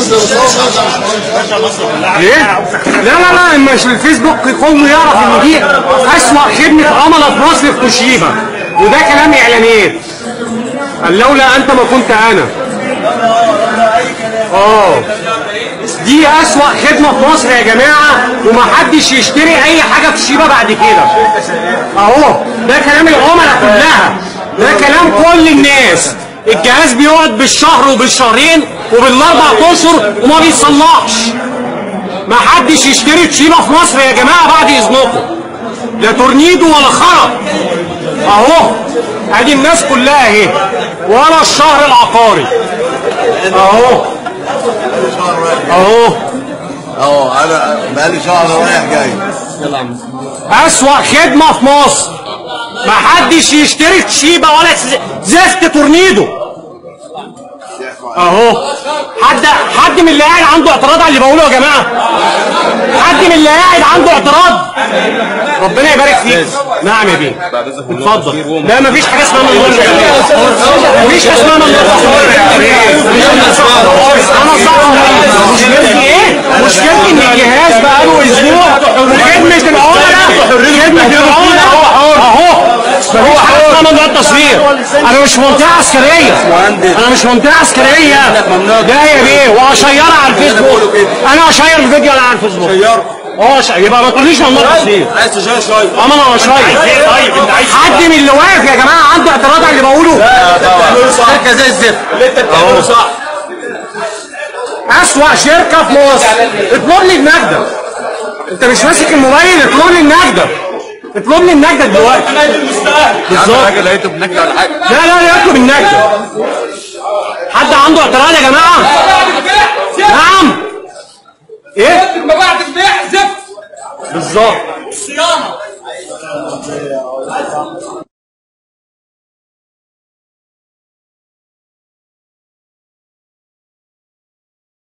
ليه؟ لا لا لا مش الفيسبوك كله يعرف ان دي اسوأ خدمة عملاء في مصر في توشيبا وده كلام اعلانات قال لولا انت ما كنت انا اه دي اسوأ خدمة في مصر يا جماعة ومحدش يشتري اي حاجة في شيبة بعد كده اهو ده كلام العملاء كلها ده كلام كل الناس الجهاز بيقعد بالشهر وبالشهرين وبالاربع اشهر وما بيصلحش ما حدش يشتري تشيبه في مصر يا جماعه بعد اذنكم لا تورنيدو ولا خرق اهو ادي الناس كلها اهي ولا الشهر العقاري اهو اهو اهو انا بقالي شهر رايح جاي اسوأ خدمة في مصر ما حدش يشتري تشيبة ولا ز- زفت تورنيدو اهو حد حد من اللي قاعد عنده اعتراض على اللي بقوله يا جماعه حد من اللي قاعد عنده اعتراض ربنا يبارك فيك نعم يا بيه اتفضل لا مفيش حاجه اسمها ممنوع مفيش حاجه اسمها ممنوع انا صح مشكلتي ايه مشكلتي ان الجهاز بقاله اسبوع خدمه العملاء خدمه العملاء اهو مفيش حاجه اسمها ممنوع التصوير انا مش منطقه عسكريه انا مش منطقه عسكريه ده يا بيه واشيرها على الفيسبوك انا اشير الفيديو على الفيسبوك اه ش- يبقى ما تقوليش ممنوع التصوير عايز تشير شويه اما انا مش رايح طيب انت عايز حد من اللي واقف يا جماعه عنده اعتراض على اللي بقوله شركه زي الزفت اللي انت بتعمله صح اسوأ شركه في مصر اطلب لي النجده انت مش ماسك الموبايل اطلب لي النجده اطلب لي النجده دلوقتي بالظبط حاجه لقيته بنكد ولا حاجه لا لا لا اطلب النجده حد عنده اعتراض يا جماعه نعم ايه ما بعد البيع زفت بالظبط صيانه